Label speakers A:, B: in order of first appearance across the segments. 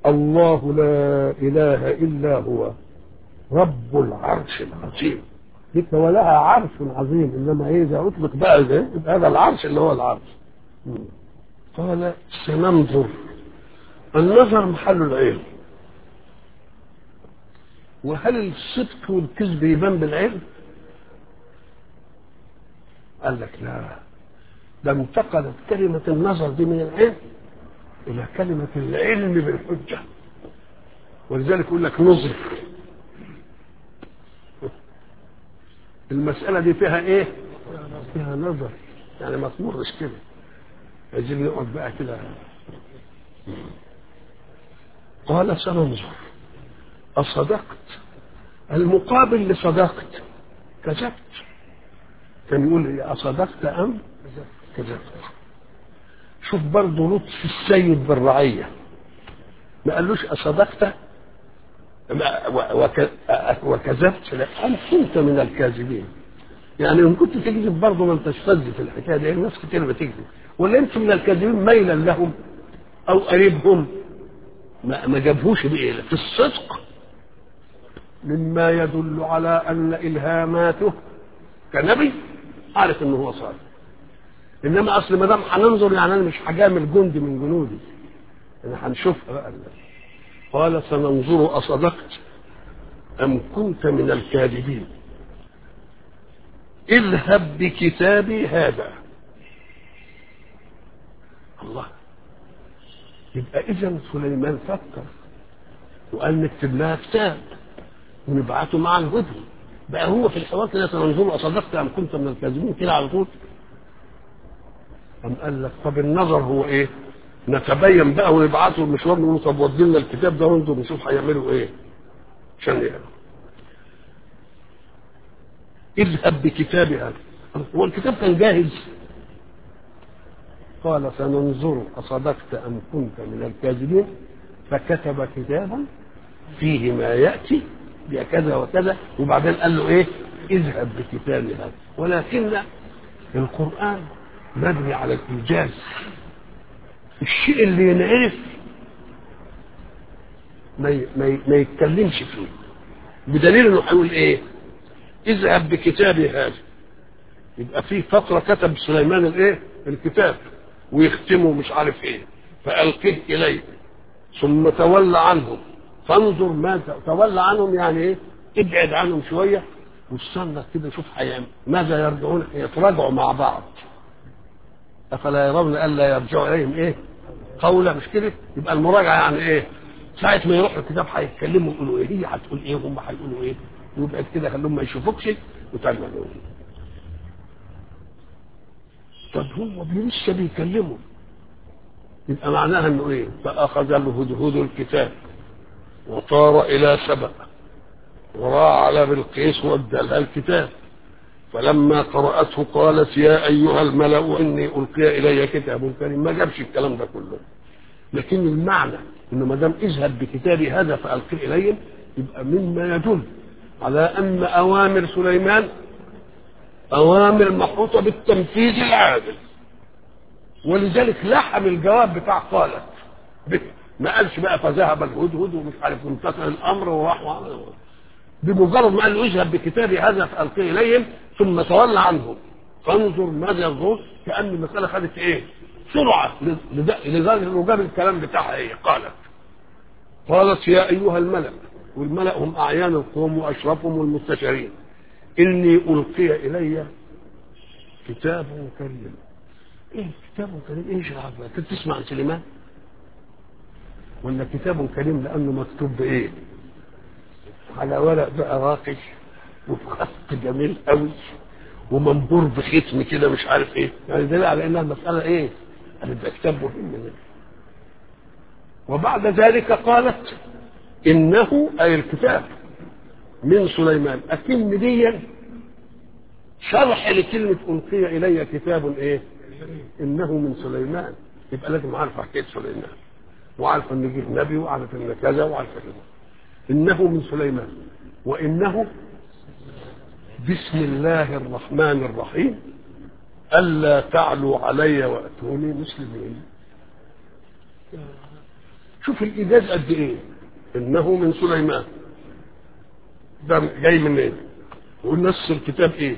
A: الله لا اله الا هو رب العرش العظيم ديك ولها عرش عظيم انما ايه اذا اطلق بقى ده يبقى هذا العرش اللي هو العرش قال سننظر النظر محل العلم وهل الصدق والكذب يبان بالعلم قال لك لا ده انتقلت كلمة النظر دي من العلم إلى كلمة العلم بالحجة ولذلك يقول لك نظر المسألة دي فيها إيه؟ فيها نظر يعني ما تمرش كده عايزين نقعد بقى كده قال سننظر أصدقت المقابل لصدقت كذبت كان يقول لي أصدقت أم كذبت شوف برضه لطف السيد بالرعية ما قالوش أصدقت وكذبت لا أم كنت من الكاذبين يعني إن كنت تكذب برضه ما أنتش فز في الحكاية دي الناس كتير بتكذب ولا أنت من الكاذبين ميلا لهم أو قريبهم ما, ما جابهوش بإيه في الصدق مما يدل على أن إلهاماته كنبي عارف إنه هو صادق إنما أصل ما دام هننظر يعني أنا مش هجامل جندي من جنودي أنا هنشوفها بقى قال سننظر أصدقت أم كنت من الكاذبين اذهب بكتابي هذا الله يبقى إذا سليمان فكر وقال نكتب لها كتاب ونبعته مع الهدى بقى هو في الحوار كده سننظر أصدقت أم كنت من الكاذبين كده على طول أم قال لك طب النظر هو إيه؟ نتبين بقى ونبعته المشوار نقول طب ودي لنا الكتاب ده وانظر نشوف هيعملوا ايه عشان يعني. اذهب بكتابي هذا هو الكتاب كان جاهز قال سننظر أصدقت أم كنت من الكاذبين فكتب كتابا فيه ما يأتي بكذا وكذا وبعدين قال له ايه اذهب بكتابي هذا ولكن القرآن مبني على الإيجاز الشيء اللي ينعرف ما ي... ما, ي... ما يتكلمش فيه بدليل انه هيقول ايه اذهب بكتابي هذا يبقى في فتره كتب سليمان الايه الكتاب ويختمه مش عارف ايه فالقه اليه ثم تولى عنهم فانظر ما تولى عنهم يعني ايه ابعد عنهم شويه واستنى كده شوف هيعمل ماذا يرجعون يتراجعوا مع بعض افلا يرون الا يرجعوا اليهم ايه قولا مش كده يبقى المراجعه يعني ايه ساعة ما يروحوا الكتاب هيتكلموا يقولوا ايه هي هتقول ايه وهم هيقولوا ايه ويبقى كده خليهم ما يشوفوكش وتعملوا طب هو لسه بيكلموا يبقى معناها انه ايه فاخذ الهدهد الكتاب وطار الى سبأ وراى على بلقيس وادى الكتاب فلما قرأته قالت يا أيها الملأ إني ألقي إلي كتاب كريم ما جابش الكلام ده كله لكن المعنى إنه ما دام اذهب بكتابي هذا فألقي إليهم يبقى مما يدل على أن أوامر سليمان أوامر محطوطة بالتنفيذ العادل ولذلك لحم الجواب بتاع قالت ما قالش بقى فذهب الهدهد ومش عارف امتثل الأمر وراح بمجرد ما قال له اذهب بكتابي هذا فألقيه إليهم ثم تولى عنهم فانظر ماذا يرضون كأن المسألة خدت ايه سرعة لدرجة انه جاب الكلام بتاعها ايه قالت قالت يا أيها الملأ والملأ هم أعيان القوم وأشرفهم والمستشارين إني ألقي إلي كتاب كريم إيه كتاب كريم إيش العظمة كنت تسمع عن سليمان ولا كتاب كريم لأنه مكتوب بإيه على ورق بقى راقي وبخط جميل قوي ومنبور بختم كده مش عارف ايه يعني دليل على انها مسألة ايه قالت ده كتاب مهم وبعد ذلك قالت انه اي الكتاب من سليمان اكن دي شرح لكلمة ألقي إلي كتاب إيه؟ إنه من سليمان يبقى لازم عارف حكاية سليمان وعارف إن جه نبي وعارف إن كذا وعارف كذا إنه من سليمان وإنه بسم الله الرحمن الرحيم ألا تعلوا علي وأتوني مسلمين شوف الايجاز قد ايه انه من سليمان ده جاي منين إيه؟ ونص الكتاب ايه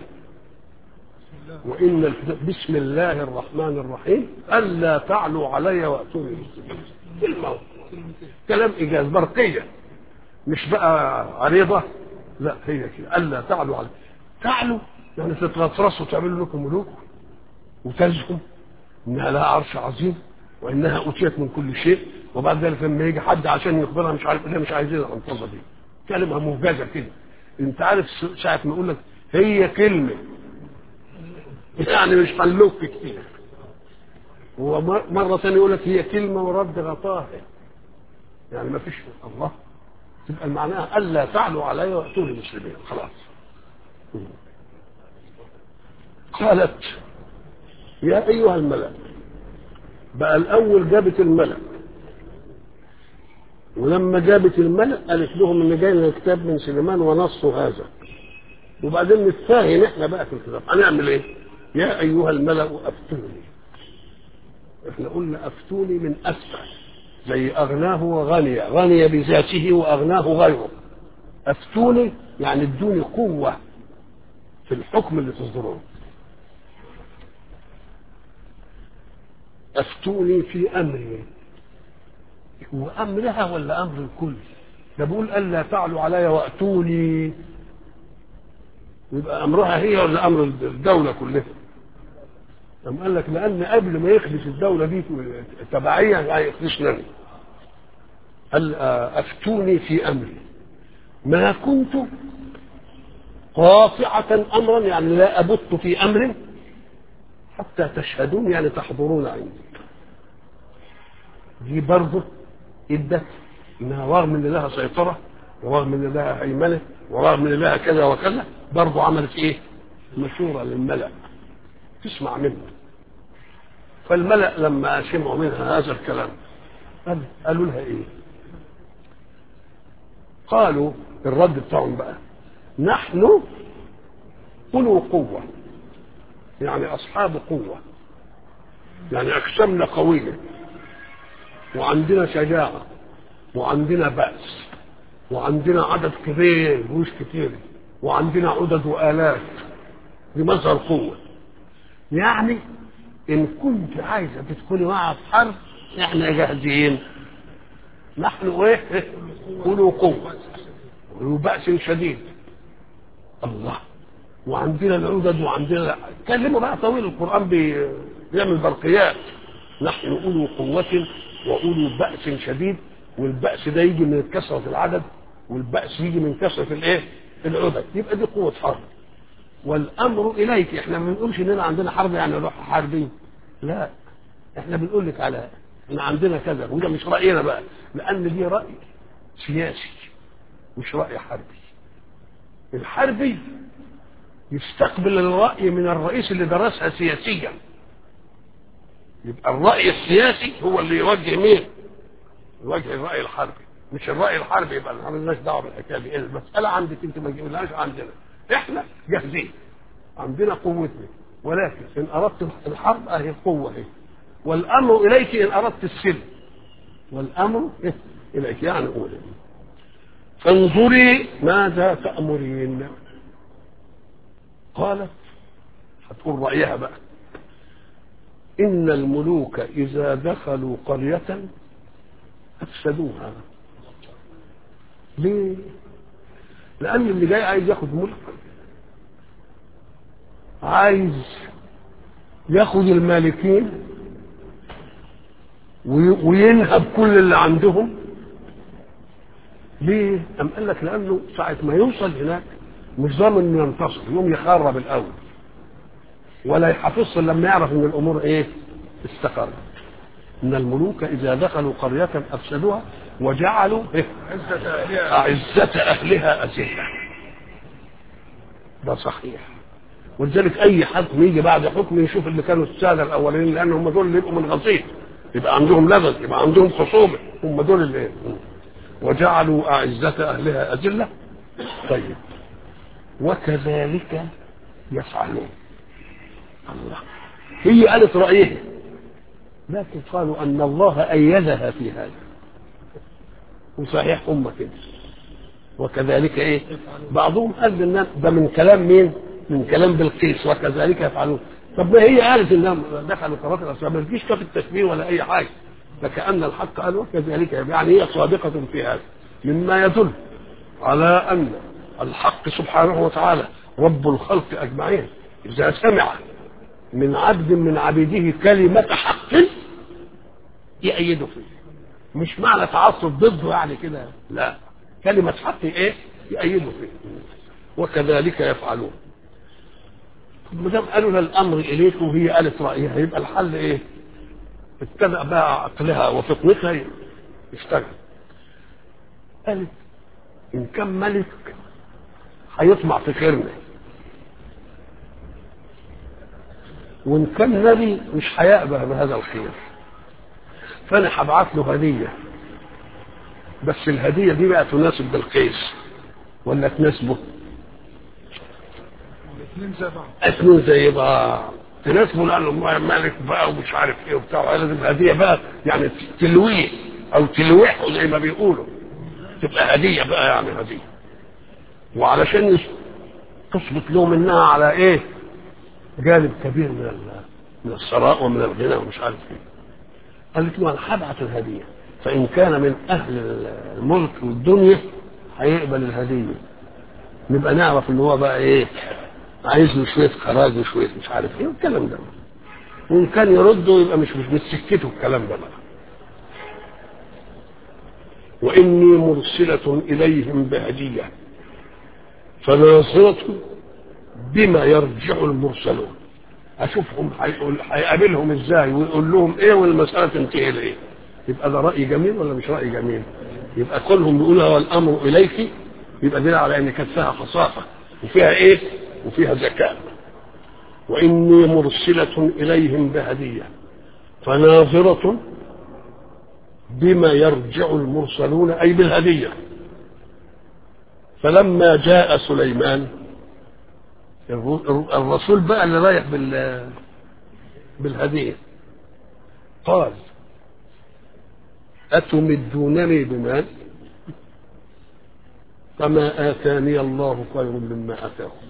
A: وان الكتاب بسم الله الرحمن الرحيم الا تعلوا علي واتوني مسلمين كلمه كلام ايجاز برقيه مش بقى عريضه لا هي كده الا تعلوا علي تعلوا يعني تتغطرسوا وتعملوا لكم ملوك وتزكم انها لها عرش عظيم وانها اوتيت من كل شيء وبعد ذلك لما يجي حد عشان يخبرها مش عارف ايه مش عايزين الانفاضه دي كلمه موجزه كده انت عارف ساعه ما يقول لك هي كلمه يعني مش هنلوك كتير ومرة ثانية يقول لك هي كلمة ورد غطاها يعني ما فيش الله تبقى معناها ألا تعلوا علي وأتوني مسلمين خلاص قالت يا أيها الملأ بقى الأول جابت الملأ ولما جابت الملأ قالت لهم إن جاي لنا كتاب من سليمان ونصه هذا وبعدين نتفاهم احنا بقى في الكتاب هنعمل ايه؟ يا أيها الملأ أفتوني احنا قلنا أفتوني من أفتى زي أغناه وغني غني بذاته وأغناه غيره أفتوني يعني ادوني قوة في الحكم اللي تصدرون أفتوني في أمري هو أمرها ولا أمر الكل ده بيقول ألا تعلوا علي وأتوني يبقى أمرها هي ولا أمر الدولة كلها قام قال لك لأن قبل ما يخدش الدولة دي تبعية يعني يخدشني قال أفتوني في أمري ما كنت قاطعة أمرا يعني لا أبت في أمر حتى تشهدون يعني تحضرون عندي دي برضه ادت انها رغم ان لها سيطره ورغم ان لها هيمنه ورغم ان لها كذا وكذا برضه عملت ايه؟ مشوره للملا تسمع منها فالملا لما سمعوا منها هذا الكلام قال قالوا لها ايه؟ قالوا الرد بتاعهم بقى نحن أولو قوة يعني أصحاب قوة يعني أجسامنا قوية وعندنا شجاعة وعندنا بأس وعندنا عدد كبير جيوش كتير وعندنا عدد وآلاف دي مظهر قوة يعني إن كنت عايزة تدخلي معها في حرب إحنا جاهزين نحن إيه؟ أولو قوة وذو بأس شديد الله وعندنا العدد وعندنا كلمه بقى طويل القرآن بي... بيعمل برقيات نحن أولو قوة وأولو بأس شديد والبأس ده يجي من كثرة العدد والبأس يجي من كثرة الإيه؟ العدد يبقى دي قوة حرب والأمر إليك إحنا ما بنقولش إننا عندنا حرب يعني نروح حاربين لا إحنا بنقول لك على إن عندنا كذا وده مش رأينا بقى لأن دي رأي سياسي مش رأي حربي الحربي يستقبل الرأي من الرئيس اللي درسها سياسيا يبقى الرأي السياسي هو اللي يوجه مين يوجه الرأي الحربي مش الرأي الحربي يبقى ما لناش دعوة بالحكاية دي المسألة عندك انت ما تجيبلهاش عندنا احنا جاهزين عندنا قوتنا ولكن ان اردت الحرب اهي القوة اهي والامر اليك ان اردت السلم والامر إيه؟ اليك يعني قولي فانظري ماذا تأمرين قالت هتقول رأيها بقى إن الملوك إذا دخلوا قرية أفسدوها ليه؟ لأن اللي جاي عايز ياخد ملك عايز ياخد المالكين وينهب كل اللي عندهم ليه؟ أم قال لك لأنه ساعة ما يوصل هناك مش ضامن انه ينتصر يوم يخرب الاول ولا يحافظ لما يعرف ان الامور ايه استقرت ان الملوك اذا دخلوا قريه افسدوها وجعلوا إيه؟ اعزه اهلها اذله ده صحيح ولذلك اي حكم يجي بعد حكم يشوف اللي كانوا الساده الاولين لان هم دول اللي يبقوا منغصين يبقى عندهم لبن يبقى عندهم خصومه هم دول اللي إيه؟ وجعلوا اعزه اهلها اذله طيب وكذلك يفعلون الله هي قالت رأيها لكن قالوا أن الله أيدها في هذا وصحيح هم كده وكذلك ايه بعضهم قال ان ده من كلام مين من كلام بلقيس وكذلك يفعلون طب ما هي قالت انهم دخلوا قرات الاسباب ما فيش كف التشبيه ولا اي حاجه فكأن الحق قال وكذلك يعني هي صادقة في هذا مما يدل على أن الحق سبحانه وتعالى رب الخلق أجمعين إذا سمع من عبد من عبيده كلمة حق يأيده فيه مش معنى تعصب ضده يعني كده لا كلمة حق ايه يأيده فيه وكذلك يفعلون ما دام قالوا الامر اليكم وهي قالت رايها يبقى الحل ايه؟ ابتدأ بقى عقلها وفطنتها يشتغل قالت ان كان ملك هيطمع في خيرنا وان كان نبي مش هيقبل بهذا الخير فانا هبعت له هديه بس الهديه دي بقى تناسب بالقيس ولا تناسبه
B: الاثنين زي بعض
A: اثنين زي بعض تناسبه لانه ملك بقى ومش عارف ايه وبتاع لازم هديه بقى يعني تلويه او تلوحه زي ما بيقولوا تبقى هديه بقى يعني هديه وعلشان تثبت لهم انها على ايه جانب كبير من ال- من الثراء ومن الغنى ومش عارف ايه قالت له انا هبعت الهديه فان كان من اهل الملك والدنيا هيقبل الهديه نبقى نعرف ان هو بقى ايه عايز له شويه خراج وشويه مش عارف ايه والكلام ده وان كان يرده يبقى مش مش سكته الكلام ده بقى واني مرسله اليهم بهديه فناصرة بما يرجع المرسلون اشوفهم هيقول هيقابلهم ازاي ويقول لهم ايه والمساله تنتهي لايه يبقى ده راي جميل ولا مش راي جميل يبقى كلهم بيقولوا والامر اليك يبقى دليل على ان كانت فيها خصاصه وفيها ايه وفيها ذكاء واني مرسله اليهم بهديه فناظره بما يرجع المرسلون اي بالهديه فلما جاء سليمان الر- الرسول بقى اللي رايح بال بالهديه قال أتمدونني بمال فما آتاني الله خير مما آتاكم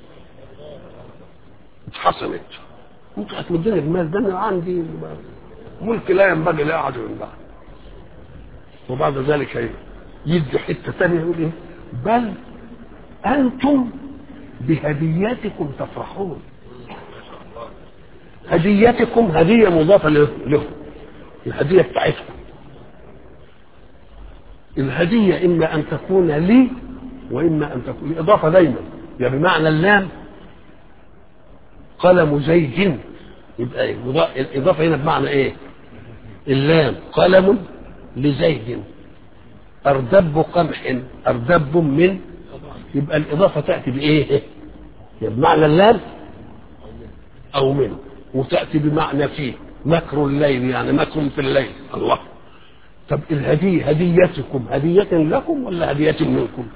A: اتحسنت انتوا هتمدوني بمال ده انا عندي ملك لا ينبغي لاحد من بعد وبعد ذلك هي- يدي حته ثانيه يقول ايه بل انتم بهدياتكم تفرحون هديتكم هديه مضافه له- لهم الهديه بتاعتكم الهديه اما ان تكون لي واما ان تكون الاضافه دايما يعني بمعنى اللام قلم زيد يبقى إيه؟ مضا- الاضافه هنا بمعنى ايه اللام قلم لزيد اردب قمح اردب من يبقى الاضافه تاتي بايه يعني بمعنى اللام او من وتاتي بمعنى فيه مكر الليل يعني مكر في الليل الله طب الهدية هديتكم هدية لكم ولا هدية منكم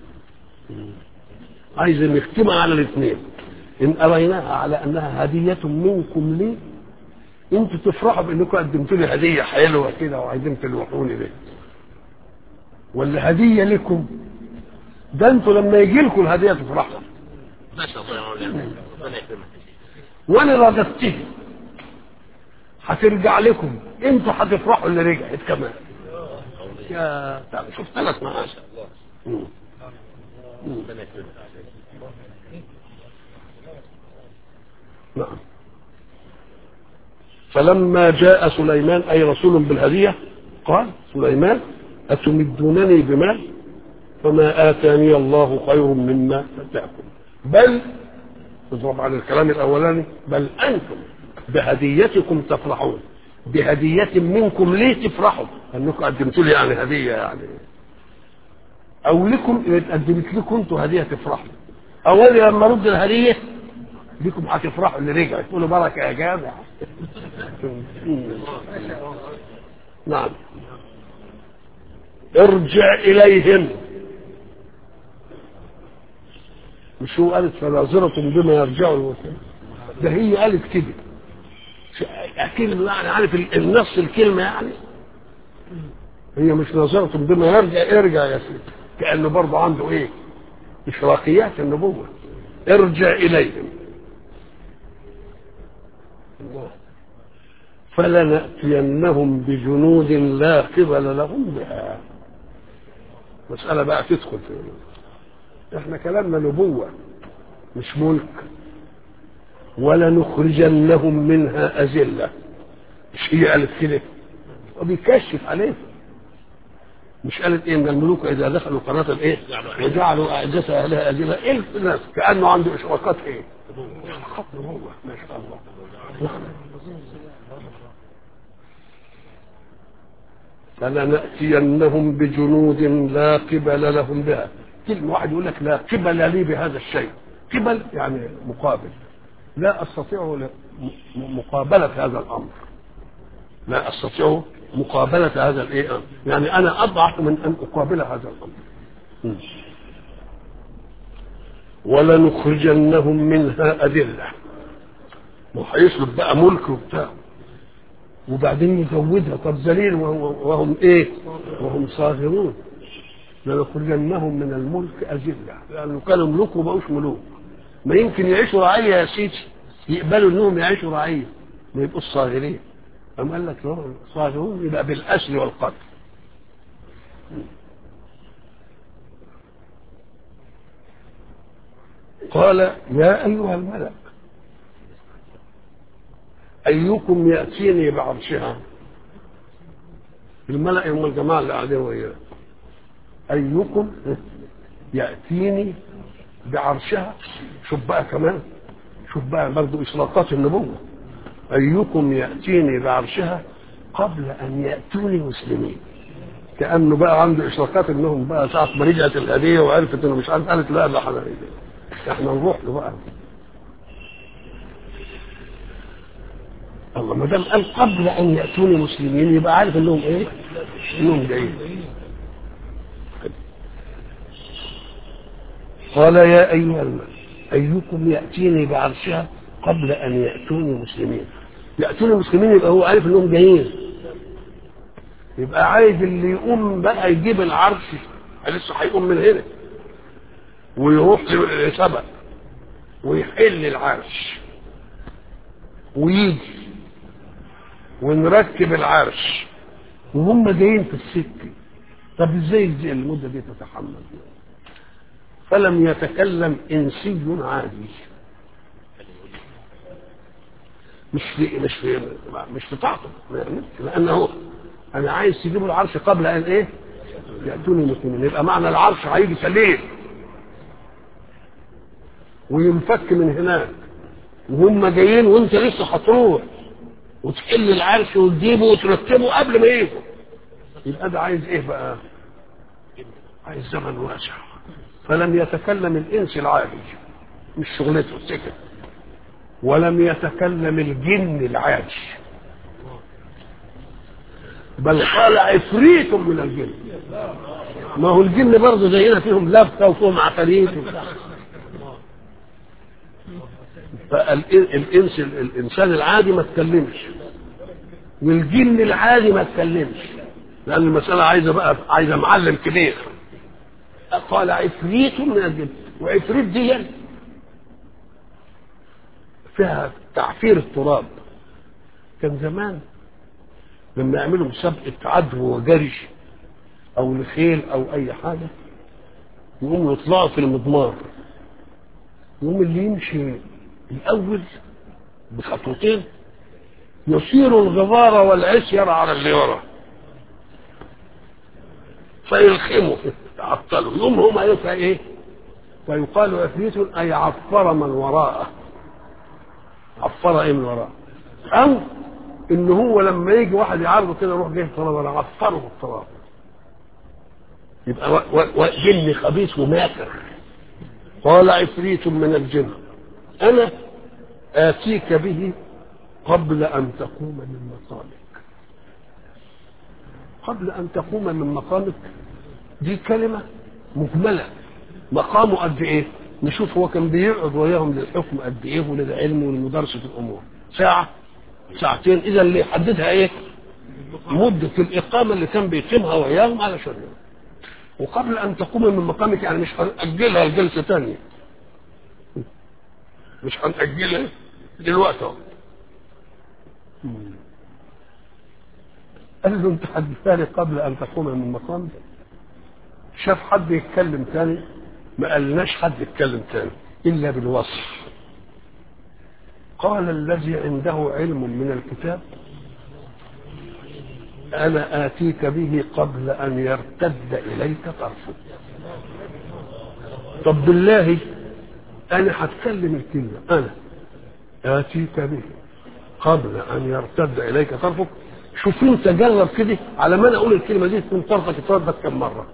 A: عايز نختمها على الاثنين ان اريناها على انها هدية منكم لي انتوا تفرحوا بانكم قدمتوا لي هدية حلوة كده وعايزين تلوحوني بيها ولا هدية لكم ده انتوا لما يجي لكم الهدية تفرحوا
C: ما شاء الله يا مولانا ربنا يكرمك
A: وانا رددته هترجع لكم انتوا هتفرحوا اللي رجعت كمان يا طب شوف ثلاث معاش مم. مم.
C: ربنا يكرمك
A: نعم فلما جاء سليمان اي رسول بالهديه قال سليمان اتمدونني بمال فما اتاني الله خير مما اتاكم بل اضرب على الكلام الاولاني بل انتم بهديتكم تفرحون بهدية منكم ليه تفرحوا؟ انكم قدمتوا لي يعني هدية يعني او لكم قدمت لكم انتوا هدية تفرحوا اولي لما رد الهدية بكم هتفرحوا اللي رجع تقولوا بركة يا جامع نعم ارجع اليهم مش هو قالت فناظرة بما يرجع الوثن ده هي قالت كده ش- كلمة يعني عارف ال- النص الكلمة يعني هي مش نظرة بما يرجع ارجع يا سيدي كأنه برضه عنده ايه إشراقيات النبوة ارجع إليهم فلنأتينهم بجنود لا قبل لهم بها مسألة بقى تدخل في احنا كلامنا نبوة مش ملك ولنخرجنهم منها أذلة مش هي قالت كده وبيكشف عليه مش قالت ايه من الملوك اذا دخلوا قناه الايه وجعلوا اعزة اهلها اذله ايه الناس كانه عنده اشراقات ايه اشراقات نبوه ما شاء الله فلنأتينهم بجنود لا قبل لهم بها كلمة واحد يقول لك لا قبل لي بهذا الشيء قبل يعني مقابل لا أستطيع مقابلة هذا الأمر لا أستطيع مقابلة هذا الإيه يعني أنا أضعف من أن أقابل هذا الأمر ولنخرجنهم منها أذلة وهيسلب بقى ملك وبتاع وبعدين يزودها طب ذليل وهم ايه وهم صاغرون لنخرجنهم من الملك أذلة لأنه كانوا ملوك وبقوش ملوك ما يمكن يعيشوا رعية يا سيدي يقبلوا انهم يعيشوا رعية ما يبقوش صاغرين أم قال لك صاغرون يبقى بالأسر والقتل قال يا أيها الملك أيكم يأتيني بعرشها الملأ هم الجماعة اللي قاعدين وياه أيكم يأتيني بعرشها شوف بقى كمان شوف بقى برضه إشراقات النبوة أيكم يأتيني بعرشها قبل أن يأتوني مسلمين كأنه بقى عنده إشراقات إنهم بقى ساعة ما رجعت الهدية وعرفت إنه مش عارف قالت لا لا احنا احنا نروح له بقى الله ما دام قال قبل أن يأتوني مسلمين يبقى عارف إنهم إيه؟ إنهم جايين قال يا أيها الملك أيكم يأتيني بعرشها قبل أن يأتوني مسلمين يأتوني مسلمين يبقى هو عارف إنهم جايين يبقى عايز اللي يقوم بقى يجيب العرش لسه هيقوم من هنا ويروح لسبق ويحل العرش ويجي ونركب العرش وهم جايين في السكة طب ازاي ازاي المدة دي تتحمل فلم يتكلم انسي عادي مش في مش في مش في طاقته لانه انا عايز تجيبوا العرش قبل ان ايه ياتوني مسلمين يبقى معنى العرش هيجي سليم وينفك من هناك وهم جايين وانت لسه هتروح وتحل العرش وتجيبه وترتبه قبل ما يجوا يبقى ده عايز ايه بقى عايز زمن واسع فلم يتكلم الانس العادي مش شغلته سكت ولم يتكلم الجن العادي بل قال عفريت من الجن ما هو الجن برضه زينا فيهم لفته وفيهم عفاريت فالانس الانسان العادي ما تكلمش والجن العادي ما تكلمش لان المساله عايزه بقى عايزه معلم كبير قال عفريت من الجن وعفريت دي فيها تعفير التراب كان زمان لما يعملوا مسابقة عدو وجري أو لخيل أو أي حاجة يقوموا يطلعوا في المضمار يقوم اللي يمشي الأول بخطوتين يصير الغبار والعسير على اللي ورا فيلخموا يعطلوا يقوم هم ايه ايه فيقال عفريت اي عفر من وراءه عفر ايه من وراءه او ان هو لما يجي واحد يعرضه كده يروح جاي التراب انا عفره التراب يبقى و- و- جن خبيث وماكر قال عفريت من الجن انا اتيك به قبل ان تقوم من مقامك قبل ان تقوم من مقامك دي كلمه مجمله مقامه قد ايه نشوف هو كان بيقعد وياهم للحكم قد ايه وللعلم ولمدارسه الامور ساعه ساعتين اذا اللي يحددها ايه مدة الإقامة اللي كان بيقيمها وإياهم على شريعة وقبل أن تقوم من مقامك يعني مش هنأجلها لجلسة تانية مش هنأجلها دلوقتي اهو قال له انت حدثاني قبل ان تقوم من مقامك شاف حد يتكلم تاني ما قالناش حد يتكلم تاني الا بالوصف قال الذي عنده علم من الكتاب انا اتيك به قبل ان يرتد اليك طرفك طب بالله انا هتكلم الكلمه انا اتيك به قبل ان يرتد اليك طرفك شوف انت جرب كده على ما انا اقول الكلمه دي تكون طرفك اتردد كم مره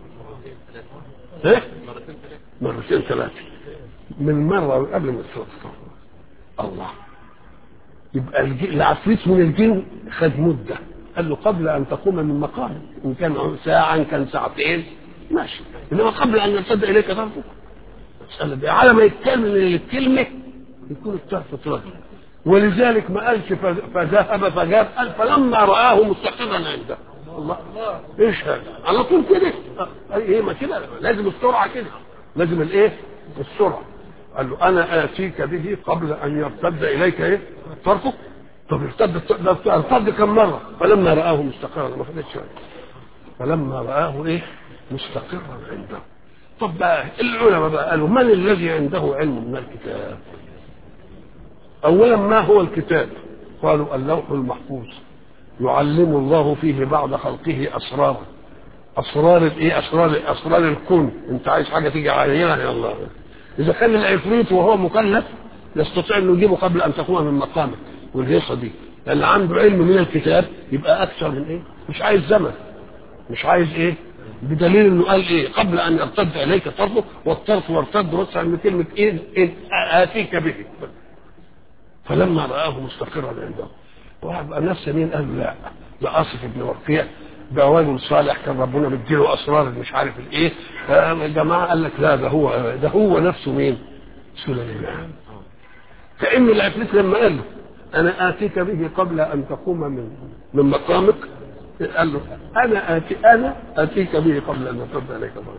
A: ايه مرتين ثلاثه من مره قبل ما تتردد الله يبقى الج- العفريت من الجن خد مده قال له قبل ان تقوم من مقامك ان كان ساعه ان كان ساعتين ماشي انما قبل ان يرتد اليك طرفك مسألة دي على ما يتكلم الكلمة يكون الطرف اتردد ولذلك ما قالش ف- فذهب فجاب قال فلما رآه مستقرا عنده الله ايش هذا على طول كده آه، ايه ما كده لازم السرعة كده لازم الايه السرعة قال له انا اتيك به قبل ان يرتد اليك ايه طرفك طب ارتد ده ارتد كم مرة فلما رآه مستقرا ما خدتش بالك. فلما رآه ايه مستقرا عنده طب بقى العلماء بقى قالوا من الذي عنده علم من الكتاب اولا ما هو الكتاب قالوا اللوح المحفوظ يعلم الله فيه بعد خلقه اسرارا اسرار الايه اسرار اسرار الكون انت عايز حاجه تيجي عينها يا الله اذا كان العفريت وهو مكلف يستطيع انه يجيبه قبل ان تقوم من مقامك والهيصه دي لان عنده علم من الكتاب يبقى اكثر من ايه مش عايز زمن مش عايز ايه بدليل انه قال ايه قبل ان يرتد اليك طرفه والطرف وارتد رصع من كلمه ايه, إيه اتيك به فلما رآه مستقرا عنده واحد بقى ناس مين قال لا ده اصف بن وقيع ده رجل صالح كان ربنا مديله اسرار مش عارف الايه الجماعه قال لك لا ده هو ده هو نفسه مين؟ سليمان كأن العفريت لما قال له انا اتيك به قبل ان تقوم من من مقامك قال له انا اتي انا اتيك به قبل ان ترد عليك ضرر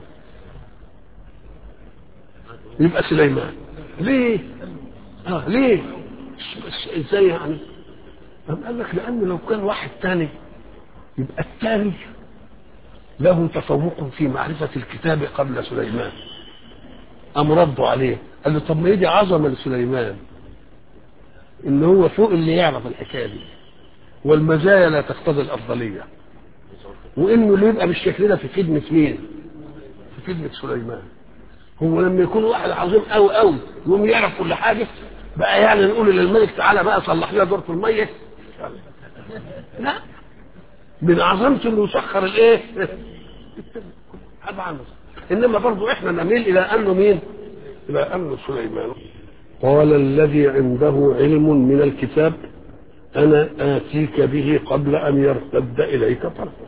A: يبقى سليمان ليه؟ اه ليه؟ ازاي يعني؟ قام قال لك لان لو كان واحد تاني يبقى الثاني له تفوق في معرفة الكتاب قبل سليمان قام ردوا عليه قال له طب ما يدي عظمة لسليمان ان هو فوق اللي يعرف الحكاية دي والمزايا لا تقتضي الأفضلية وانه اللي يبقى بالشكل ده في خدمة مين؟ في خدمة سليمان هو لما يكون واحد عظيم قوي قوي يقوم يعرف كل حاجة بقى يعني نقول للملك تعالى بقى صلح لنا دورة المية لا من عظمته انه يسخر الايه؟ طبعا انما برضه احنا نميل الى انه مين؟ الى انه سليمان قال الذي عنده علم من الكتاب انا اتيك به قبل ان يرتد اليك طرفك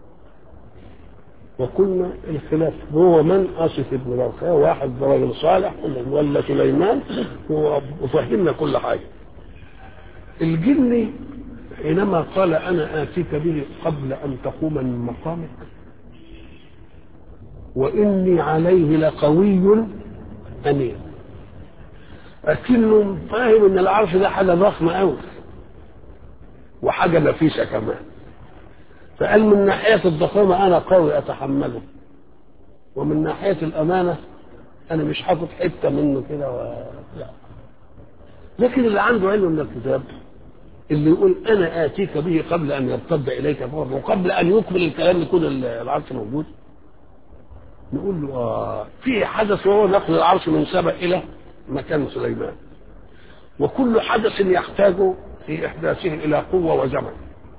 A: وقلنا الخلاف هو من اصف ابن برخاء واحد رجل صالح ولا سليمان وفهمنا كل حاجه الجن حينما قال انا اتيك به قبل ان تقوم من مقامك واني عليه لقوي امين لكنه فاهم ان العرش ده حاجه ضخمه قوي وحاجه نفيسه كمان فقال من ناحيه الضخامه انا قوي اتحمله ومن ناحيه الامانه انا مش حاطط حته منه كده و... لا لكن اللي عنده علم من الكتاب اللي يقول انا اتيك به قبل ان يرتد اليك فرض وقبل ان يكمل الكلام يكون العرش موجود نقول له آه في حدث وهو نقل العرش من سبأ الى مكان سليمان وكل حدث يحتاج في احداثه الى قوه وزمن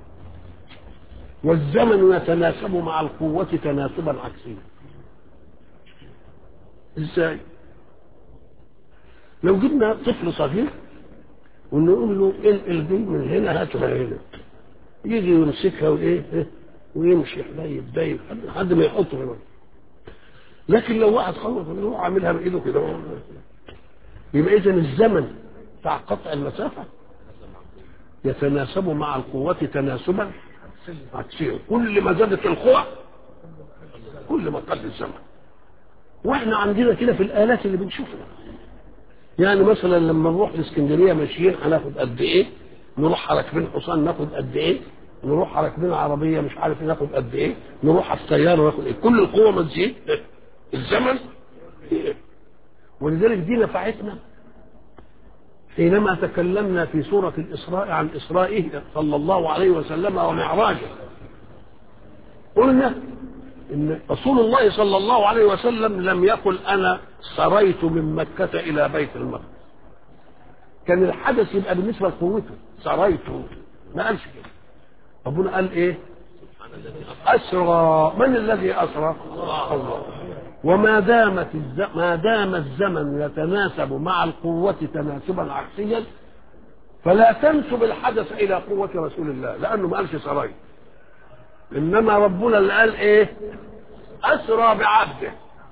A: والزمن يتناسب مع القوه تناسبا عكسيا ازاي لو جبنا طفل صغير ونقول له انقل دي من هنا هاتها هنا يجي يمسكها وايه ويمشي حبايب دايب لحد ما يحطه هنا لكن لو واحد خلص هو عاملها بايده كده يبقى اذا الزمن بتاع قطع المسافه يتناسب مع القوة تناسبا هتسير كل ما زادت القوى كل ما قل الزمن واحنا عندنا كده في الالات اللي بنشوفها يعني مثلا لما نروح الاسكندريه ماشيين هناخد قد ايه نروح راكبين حصان ناخد قد ايه نروح راكبين عربيه مش عارف ناخد قد ايه نروح على السياره ناخد ايه كل القوه ما تزيد الزمن ولذلك دي نفعتنا حينما تكلمنا في سورة الإسراء عن إسرائه صلى الله عليه وسلم ومعراجه قلنا إن رسول الله صلى الله عليه وسلم لم يقل أنا سريت من مكة إلى بيت المقدس كان الحدث يبقى بالنسبة لقوته سريت ما قالش كده ربنا قال إيه أسرى من الذي أسرى الله وما دامت الز... ما دام الزمن يتناسب مع القوة تناسبا عكسيا فلا تنسب الحدث إلى قوة رسول الله لأنه ما قالش سراي إنما ربنا اللي قال إيه أسرى بعبده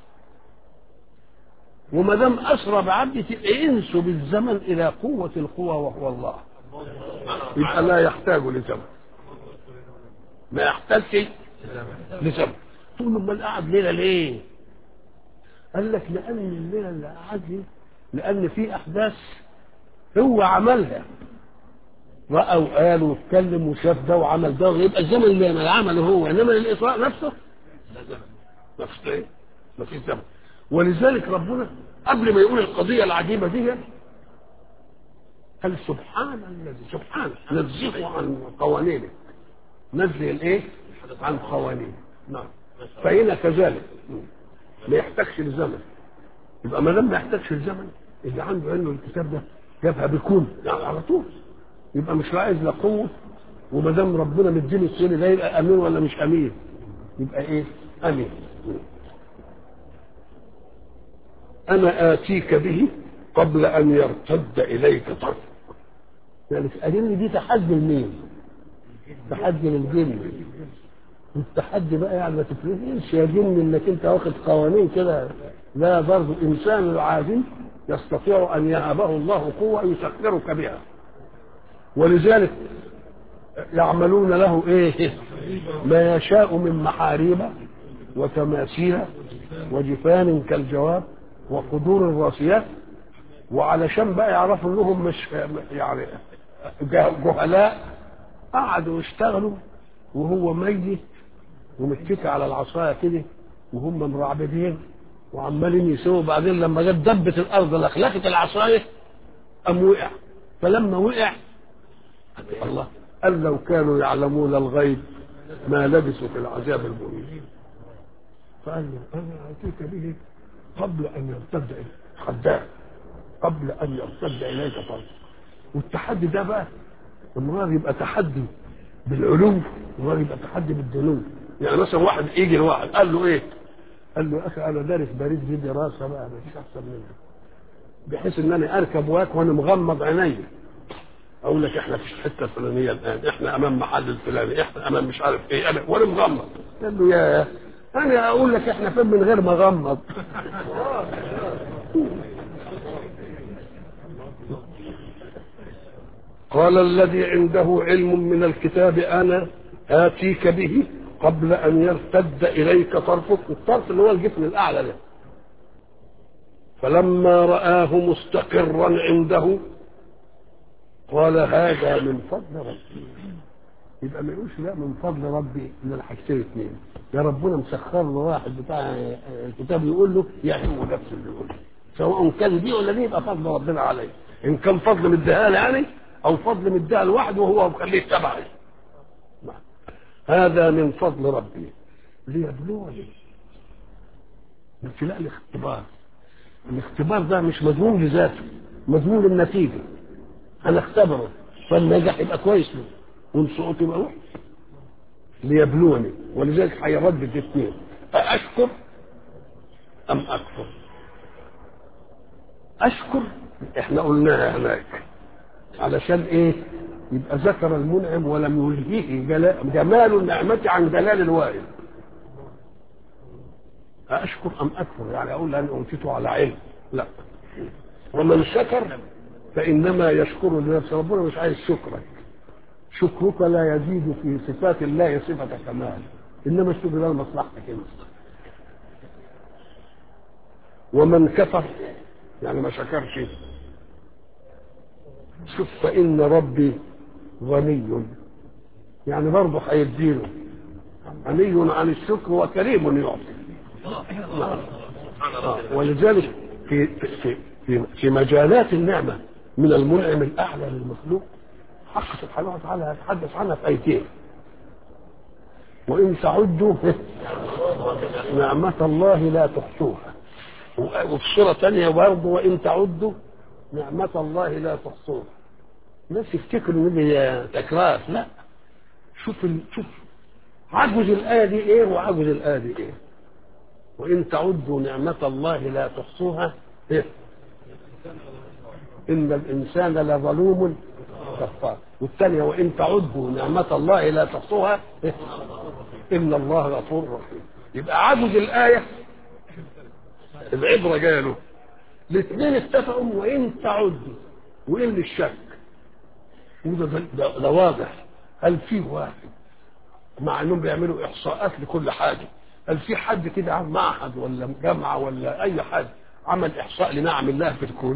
A: وما دام أسرى بعبده تبقى انسب الزمن إلى قوة القوى وهو الله يبقى لا يحتاج لزمن ما يحتاجش لزمن تقول له امال قعد ليله ليه؟ قال لك لان الليله اللي قعد ليه لان في احداث هو عملها راى وقال واتكلم وشاف ده وعمل ده يبقى الزمن اللي عمله هو انما الاسراء نفسه لا زمن نفسه ايه؟ ما فيش زمن ولذلك ربنا قبل ما يقول القضيه العجيبه دي قال سبحان الذي سبحانه نزهه عن قوانينه نزه الايه؟ عن قوانينه نعم فهنا كذلك ما يحتاجش لزمن يبقى ما دام ما يحتاجش لزمن اللي عنده علم الكتاب ده جابها بيكون يعني على طول يبقى مش عايز لا قوه وما دام ربنا مديني السؤال ده يبقى امين ولا مش امين يبقى ايه؟ امين انا اتيك به قبل ان يرتد اليك طرفك يعني اديني دي تحدي لمين؟ تحدي للجن التحدي بقى يعني ما تفرقش يا جن انك انت واخد قوانين كده لا برضه انسان العادي يستطيع ان يهبه الله قوه يسخرك بها ولذلك يعملون له ايه ما يشاء من محاريب وتماثيل وجفان كالجواب وقدور الراسيات وعلشان بقى يعرفوا انهم مش يعني جهلاء قعدوا يشتغلوا وهو ميت ومتكي على العصايه كده وهم مرعبدين وعمالين يسووا بعدين لما جت دبت الارض لخلفت العصايه قام وقع فلما وقع الله قال لو كانوا يعلمون الغيب ما لبثوا في العذاب المهين فقال له انا اتيك به قبل ان يرتد خدام قبل ان يرتد اليك طرف والتحدي ده بقى امرار يبقى تحدي بالعلو امرار يبقى تحدي بالدنو يعني مثلا واحد يجي لواحد قال له ايه؟ قال له يا اخي انا دارس باريس دي دراسه بقى مش احسن منك بحيث ان انا اركب واك وانا مغمض عينيا اقول لك احنا في الحته الفلانيه الان احنا امام محل الفلاني احنا امام مش عارف ايه انا وانا مغمض قال له يا انا اقول لك احنا فين من غير ما اغمض قال الذي عنده علم من الكتاب انا اتيك به قبل ان يرتد اليك طرفك الطرف اللي هو الجفن الاعلى ده فلما رآه مستقرا عنده قال هذا من فضل ربي يبقى ما يقولش لا من فضل ربي ان الحاجتين اثنين يا ربنا مسخر له واحد بتاع الكتاب يقول له يعني هو نفس اللي يقول سواء كان دي ولا دي يبقى فضل ربنا عليه ان كان فضل مديها لي يعني او فضل مديها لوحده وهو مخليه تبعي هذا من فضل ربي ليبلوني ابتلاء الاختبار الاختبار ده مش مضمون لذاته مضمون للنتيجه انا اختبره فالنجاح يبقى كويس له والسقوط يبقى وحش ليبلوني ولذلك هيردد الاثنين أأشكر أم أكفر أشكر احنا قلناها هناك علشان ايه يبقى ذكر المنعم ولم يلهيه جمال النعمة عن جلال الوائل أشكر أم أكفر يعني أقول أن أوتيته على علم لا ومن شكر فإنما يشكر لنفسه ربنا مش عايز شكرك شكرك لا يزيد في صفات الله صفة كمال إنما الشكر ده لمصلحتك أنت ومن كفر يعني ما شكرش شوف فإن ربي غني يعني برضه هيديله غني عن الشكر وكريم يعطي نعم. آه. ولذلك في في في في مجالات النعمه من المنعم الاعلى للمخلوق حق سبحانه وتعالى يتحدث عنها في ايتين وان تعدوا نعمة الله لا تحصوها وفي سورة ثانية برضه وإن تعدوا نعمة الله لا تحصوها الناس يفتكروا ان دي تكرار لا شوف ال... شوف عجز الآية دي إيه وعجز الآية دي إيه وإن تعدوا نعمة الله لا تحصوها إيه إن الإنسان لظلوم كفار والثانية وإن تعدوا نعمة الله لا تحصوها إيه؟ إن الله غفور رحيم يبقى عجز الآية العبرة جاية له الاثنين اتفقوا وإن تعدوا وإن الشك وده ده, ده, ده واضح هل في واحد مع انهم بيعملوا احصاءات لكل حاجه هل في حد كده عم معهد ولا جامعه ولا اي حد عمل احصاء لنعم الله في الكون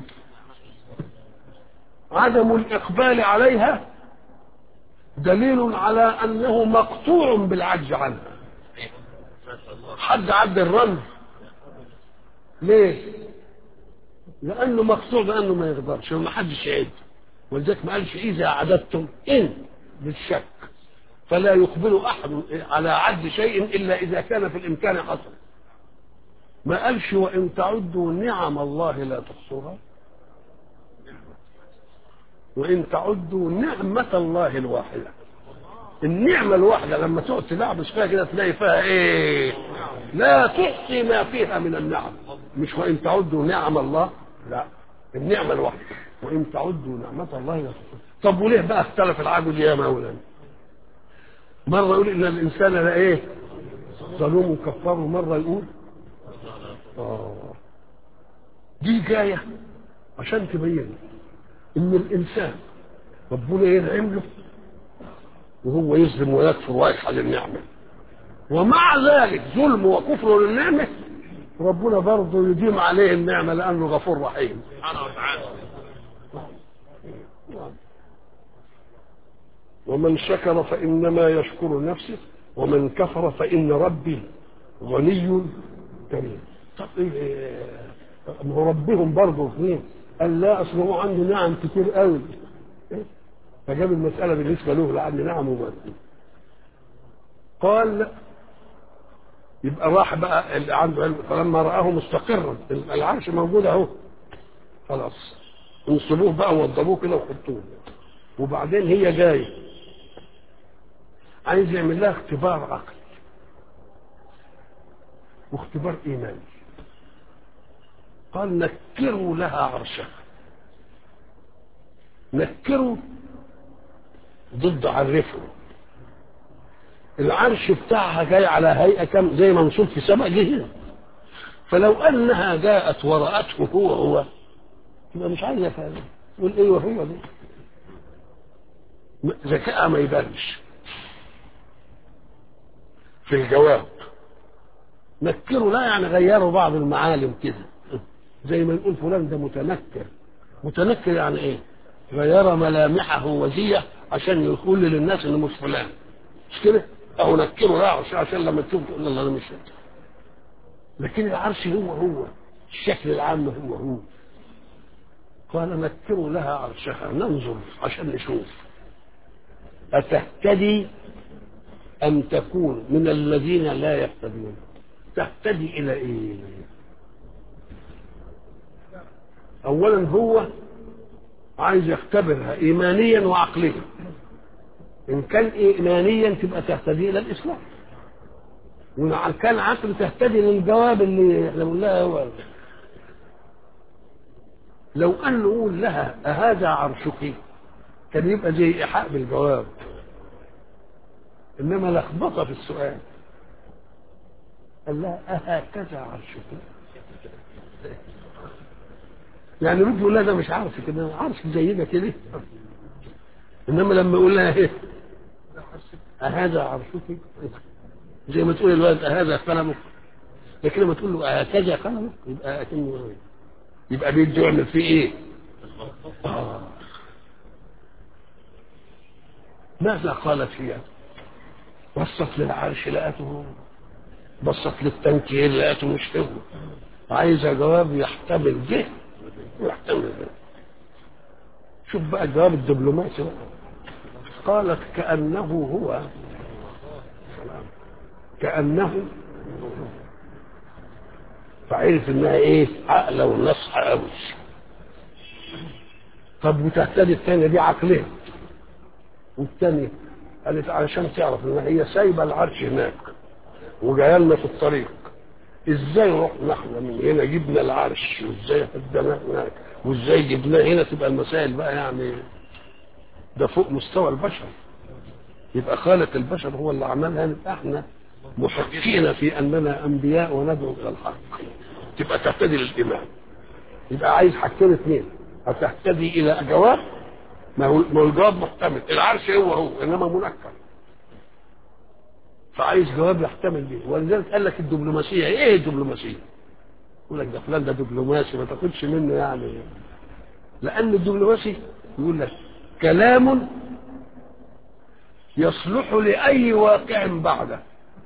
A: عدم الاقبال عليها دليل على انه مقطوع بالعجز عنها حد عد الرمز ليه لانه مقطوع بانه ما يقدرش وما حدش يعد ولذلك ما قالش اذا عددتم ان بالشك فلا يقبل احد على عد شيء الا اذا كان في الامكان حصل ما قالش وان تعدوا نعم الله لا تحصوها وان تعدوا نعمة الله الواحدة النعمة الواحدة لما تقعد تلعبس فيها كده تلاقي فيها ايه لا تحصي ما فيها من النعم مش وان تعدوا نعم الله لا النعمة الواحدة وان تعدوا نعمة الله لا تحصوها طب وليه بقى اختلف العجل يا مولانا مرة يقول إن الإنسان لا إيه ظلوم كفار ومرة يقول آه دي جاية عشان تبين إن الإنسان ربنا ينعم له وهو يظلم ويكفر ويجحد النعمة ومع ذلك ظلم وكفر للنعمة ربنا برضه يديم عليه النعمة لأنه غفور رحيم
C: سبحانه وتعالى
A: ومن شكر فإنما يشكر نفسه ومن كفر فإن ربي غني كريم طب إيه ما هو ربهم برضه اثنين قال لا اصل هو عنده نعم كتير قوي إيه؟ فجاب المسألة بالنسبة له لأن نعمه مادي قال لا يبقى راح بقى اللي عنده علم فلما رآه مستقرا العرش موجود اهو خلاص انصبوه بقى ووضبوه كده وحطوه وبعدين هي جايه عايز يعمل لها اختبار عقلي واختبار ايماني قال نكروا لها عرشها نكروا ضد عرفوا العرش بتاعها جاي على هيئه كم زي منصوب في سبع جهه فلو انها جاءت ورأته هو هو يبقى مش عايزه فعلا تقول ايه وهو دي ذكائها ما يبانش في الجواب نكروا لا يعني غيروا بعض المعالم كده زي ما نقول فلان ده متنكر متنكر يعني ايه غير ملامحه وزيه عشان يقول للناس انه مش فلان مش كده او نكروا لا عشان, عشان لما تشوف تقول الله انا مش فلان. لكن العرش هو هو الشكل العام هو هو قال نكروا لها عرشها ننظر عشان نشوف أتهتدي أم تكون من الذين لا يهتدون تهتدي إلى إيه أولا هو عايز يختبرها إيمانيا وعقليا إن كان إيمانيا تبقى تهتدي إلى الإسلام وإن كان عقل تهتدي للجواب اللي احنا بنقول هو لو أن نقول لها أهذا عرشك كان يبقى زي إيحاء بالجواب إنما لخبطة في السؤال قال لها أهكذا عرشك يعني رد يقول لها ده مش عارف كده عرش زينا كده انما لما يقول لها ايه أهذا عرشك زي ما تقول الولد أهذا قلمك لكن لما تقول له أهكذا قلمك يبقى أكنه يبقى بيده يعمل فيه إيه؟ آه. ماذا قالت هي؟ بصت للعرش لقته بصت للتنكير لقته مش هو عايزة جواب يحتمل ده ويحتمل ده شوف بقى الجواب الدبلوماسي بقى قالت كأنه هو كأنه فعرف انها ايه عقلة ونصح قوي طب وتهتدي الثانية دي عقلين والثانية قالت علشان تعرف ان هي سايبة العرش هناك وجايه لنا في الطريق ازاي رحنا احنا من هنا جبنا العرش وازاي هدناه هناك وازاي جبناه هنا تبقى المسائل بقى يعني ده فوق مستوى البشر يبقى خالق البشر هو اللي عملها نبقى احنا محقين في اننا انبياء وندعو الى الحق تبقى تهتدي للايمان يبقى عايز حاجتين اثنين هتهتدي الى جواب ما هو ما هو الجواب محتمل العرش هو هو انما منكر فعايز جواب يحتمل بيه ولذلك قال لك الدبلوماسيه ايه الدبلوماسيه؟ يقول لك ده فلان ده دبلوماسي ما تاخدش منه يعني لان الدبلوماسي يقول لك كلام يصلح لأي واقع بعده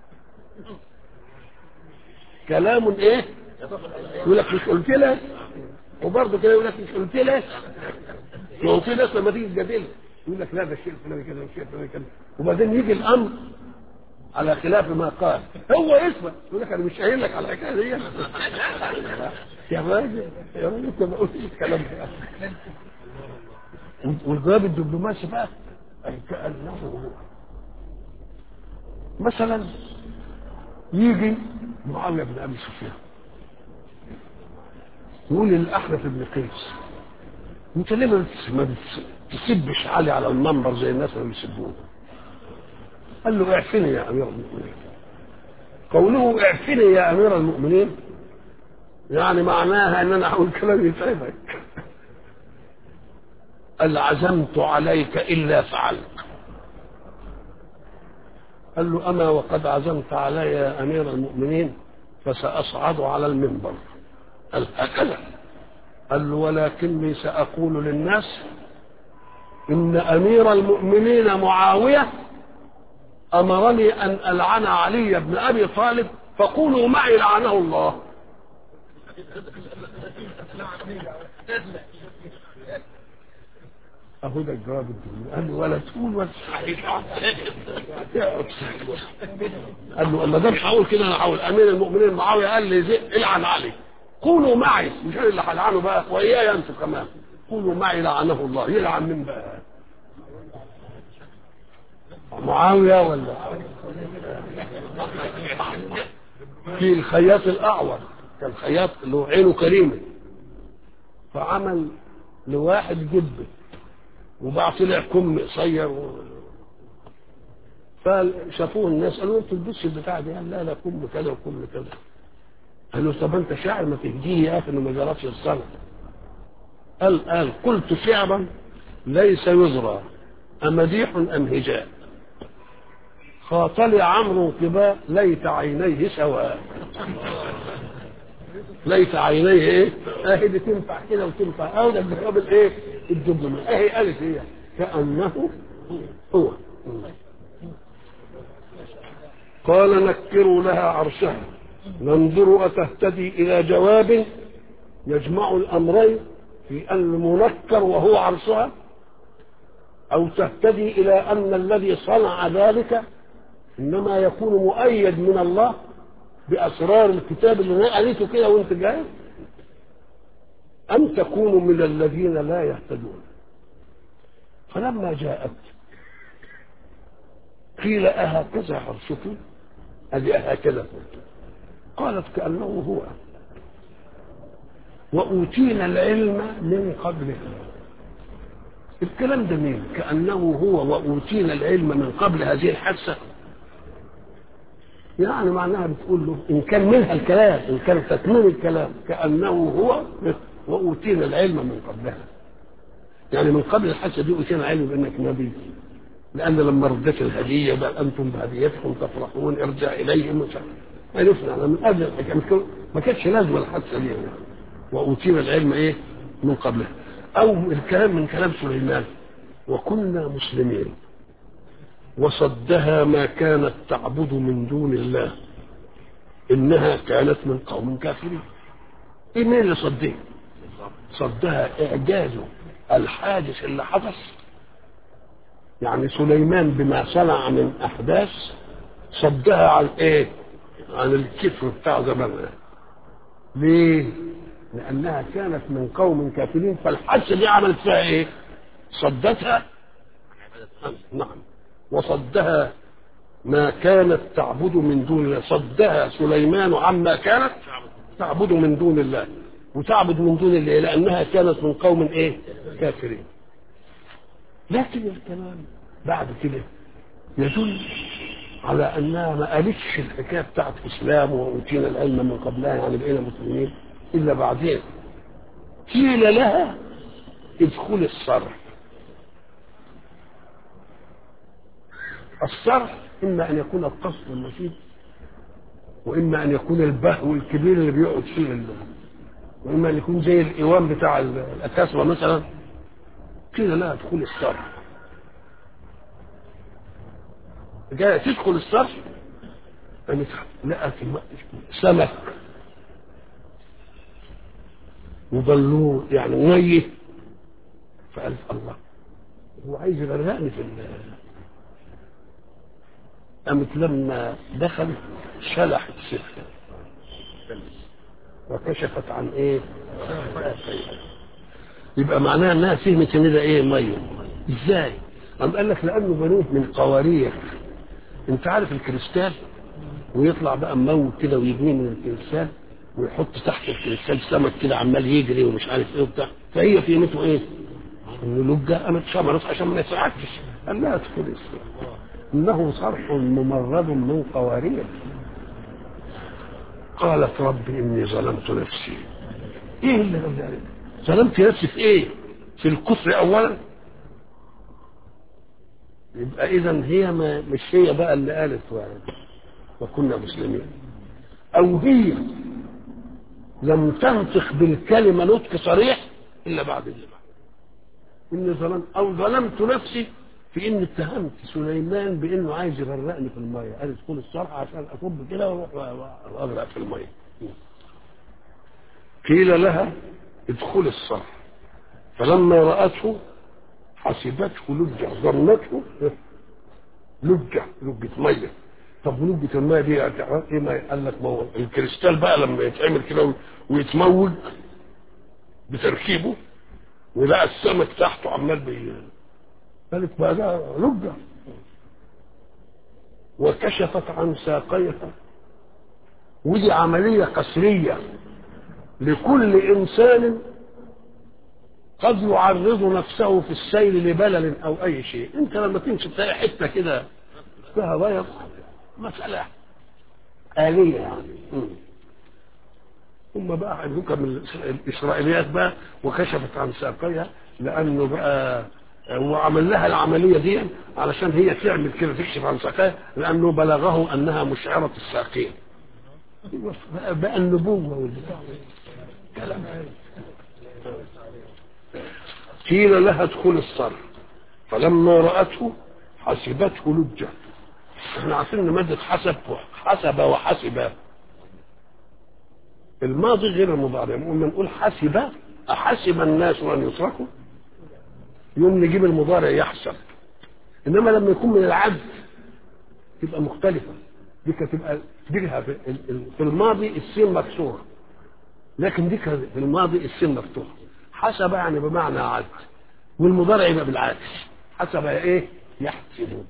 A: كلام ايه يقول لك مش قلت لك وبرضه كده يقول لك مش قلت لك ما هو في ناس لما تيجي تجادل يقول لك لا ده الشيء الفلاني كذا والشيء الفلاني كذا وبعدين يجي الامر على خلاف ما قال هو اسمه يقول لك انا مش قايل لك على الحكايه دي يا راجل يا راجل انت ما قلتش الكلام ده والجواب الدبلوماسي بقى أي كأنه هو مثلا يجي معاوية بن أبي سفيان يقول للأحنف بن قيس أنت ليه ما تسبش علي على المنبر زي الناس اللي بيسبوه قال له اعفني يا أمير المؤمنين قوله اعفني يا أمير المؤمنين يعني معناها ان انا اقول كلام يتعبك قال عزمت عليك الا فعلت قال له اما وقد عزمت علي يا امير المؤمنين فساصعد على المنبر قال هكذا قال له ولكني ساقول للناس ان امير المؤمنين معاويه امرني ان العن علي بن ابي طالب فقولوا معي لعنه الله اهو ده الجواب الدنيا قال له ولا تقول ولا قال له ما دامش هقول كده انا هقول امير المؤمنين معاويه قال لي زي العن علي قولوا معي مش انا اللي هلعنه بقى واياي انتوا كمان قولوا معي لعنه الله يلعن مين بقى معاويه ولا في الخياط الاعور كان خياط اللي هو عينه كريمه فعمل لواحد جبه وبعد طلع كم قصير و... فشافوه الناس قالوا انت تلبسش البتاع دي قال لا لا كم كذا وكم كذا قالوا طب انت شاعر ما تهديه يا اخي انه ما جربش الصلاه قال قال قلت شعرا ليس يزرى أمديح أم هجاء خاطلي عمرو قباء ليت عينيه سواء ليت عينيه ايه اهي دي تنفع كده وتنفع او ده الجواب الايه الدبلوماسي اهي قالت هي كانه هو قال نكروا لها عرشها ننظر أتهتدي إلى جواب يجمع الأمرين في أن المنكر وهو عرشها أو تهتدي إلى أن الذي صنع ذلك إنما يكون مؤيد من الله بأسرار الكتاب اللي أنا قريته كده وأنت جاي أم تكون من الذين لا يهتدون فلما جاءت قيل أهكذا عرشك أدي أهكذا قلت قالت كأنه هو وأوتينا العلم من قبله الكلام ده مين كأنه هو وأوتينا العلم من قبل هذه الحادثة يعني معناها بتقول له إن كان منها الكلام إن كان تكميل الكلام كأنه هو وأوتينا العلم من قبلها يعني من قبل الحادثه دي اوتينا علم بانك نبي لان لما ردت الهديه بل انتم بهديتكم تفرحون ارجع اليهم مش عرفنا انا من قبل الحكايه ما كانتش لازمه الحادثه دي يعني. واوتينا العلم ايه من قبلها او الكلام من كلام سليمان وكنا مسلمين وصدها ما كانت تعبد من دون الله انها كانت من قوم كافرين ايه مين اللي صدها صدها اعجاز الحادث اللي حدث يعني سليمان بما صنع من احداث صدها عن ايه عن الكفر بتاع زمانها ليه لانها كانت من قوم كافرين فالحادثه دي عملت فيها ايه صدتها نعم وصدها ما كانت تعبد من دون الله صدها سليمان عما كانت تعبد من دون الله وتعبد من دون الله لانها كانت من قوم ايه كافرين لكن الكلام بعد كده يدل على انها ما قالتش الحكايه بتاعت اسلام واوتينا العلم من قبلها يعني بقينا مسلمين الا بعدين قيل لها ادخل الصرح الصرح اما ان يكون القصر المشيد واما ان يكون البهو الكبير اللي بيقعد فيه ال- واما ان يكون زي الايوان بتاع ال- الكسوه مثلا قيل لها ادخل الصرح جايه تدخل الصرح قامت لقت الم- سمك وبلوه يعني ميه فقالت الله هو عايز يغرقني في ال- قامت لما دخلت شلحت سكه وكشفت عن ايه؟ يبقى معناها انها فهمت ان ده ايه ميه ازاي؟ قام قال لك لانه بنوه من قوارير انت عارف الكريستال ويطلع بقى مموت كده ويبنيه من الكريستال ويحط تحت الكريستال سمك كده عمال يجري ومش عارف ايه وبتاع فهي فهمته ايه؟ انه لجه قامت شمرت عشان ما يسرعكش قال لها ادخل الصرح انه صرح ممرد من قوارير قالت رب اني ظلمت نفسي ايه اللي ذلك ظلمت نفسي في ايه في الكفر اولا يبقى اذا هي ما مش هي بقى اللي قالت و- وكنا مسلمين او هي لم تنطق بالكلمه نطق صريح الا بعد الجماعه اني ظلمت او ظلمت نفسي في ان اتهمت سليمان بانه عايز يغرقني في الميه قال ادخل الصرح عشان اصب كده واروح و- واغرق في الميه قيل لها ادخل الصرح فلما راته حسبته لجة ظنته لجة لجة مية طب ولجة المية دي ايه ما قال لك ما هو الكريستال بقى لما يتعمل كده ويتموج بتركيبه ولقى السمك تحته عمال بي قالت بقى ده لجة وكشفت عن ساقيها ودي عملية قسرية لكل إنسان قد يعرض نفسه في السير لبلل أو أي شيء أنت لما تمشي تلاقي حتة كده فيها بيض مسألة آلية يعني مم. ثم بقى عندك من الإسرائيليات بقى وكشفت عن ساقيها لأنه بقى وعمل لها العملية دي علشان هي تعمل كده تكشف عن ساقيها لأنه بلغه أنها مشعرة الساقين بقى, بقى النبوة والبتاع كلام قيل لها ادخل الصرح فلما رأته حسبته لجة احنا عارفين ان مادة حسب حسب وحسب الماضي غير المضارع لما نقول حسب أحسب الناس أن يتركوا يوم نجيب المضارع يحسب إنما لما يكون من العبد تبقى مختلفة دي تبقى ديها في في الماضي السين مكسورة لكن دي في الماضي السين مفتوحة حسب يعني بمعنى عد والمضارع يبقى بالعكس حسب ايه يحسب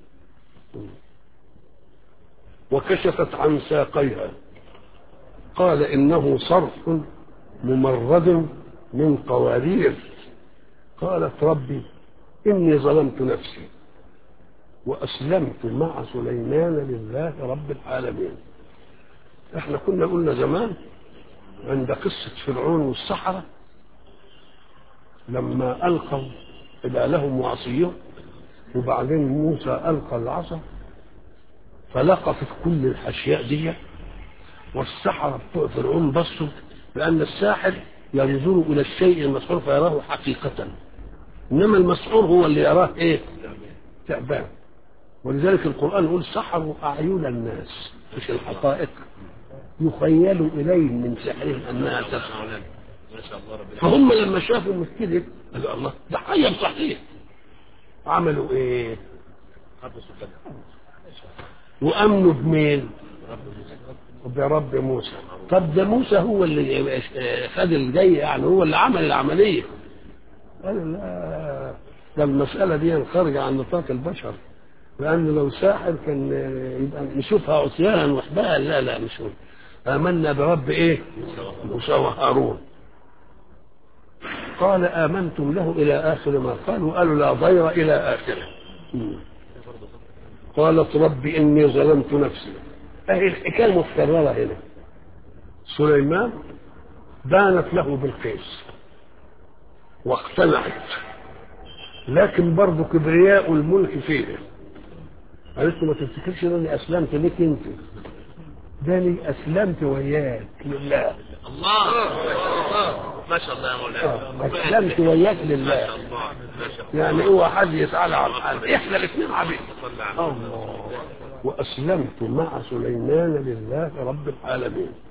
A: وكشفت عن ساقيها قال انه صرف ممرد من قوارير قالت ربي اني ظلمت نفسي واسلمت مع سليمان لله رب العالمين احنا كنا قلنا زمان عند قصة فرعون والسحرة لما ألقوا إذا لهم وعصيهم وبعدين موسى ألقى العصا فلقفت كل الأشياء دي والسحرة بتوع فرعون بصوا لأن الساحر ينظر إلى الشيء المسحور فيراه حقيقة إنما المسحور هو اللي يراه إيه؟ تعبان ولذلك القرآن يقول سحروا أعين الناس مش الحقائق يخيل إليهم من سحرهم أنها تسحر
C: ما شاء الله ربنا
A: فهم لما شافوا مش كده قالوا الله ده حي صحيح عملوا ايه
C: حرب سكان
A: وامنوا بمين
C: رب موسى
A: برب موسى طب ده موسى هو اللي خد الجاي يعني هو اللي عمل العمليه قالوا لا ده المساله دي خارجه عن نطاق البشر لان لو ساحر كان يبقى نشوفها عصيانا وحدها لا لا مش هو امنا برب ايه موسى وهارون قال امنتم له الى اخر ما قال وقالوا لا ضير الى اخره مم. قالت رب اني ظلمت نفسي اهي الحكايه متكرره هنا سليمان بانت له بالقيس واقتنعت لكن برضه كبرياء الملك فيه قالت له ما تفتكرش اني اسلمت ليك انت داني اسلمت وياك لله
C: الله ما شاء الله يا مولانا
A: اسلمت وياك
C: ما
A: لله
C: شاء الله ما شاء الله
A: يعني هو حد يسأل عن حد احنا الاثنين عبيد
C: صلى على
A: الله واسلمت مع سليمان لله رب العالمين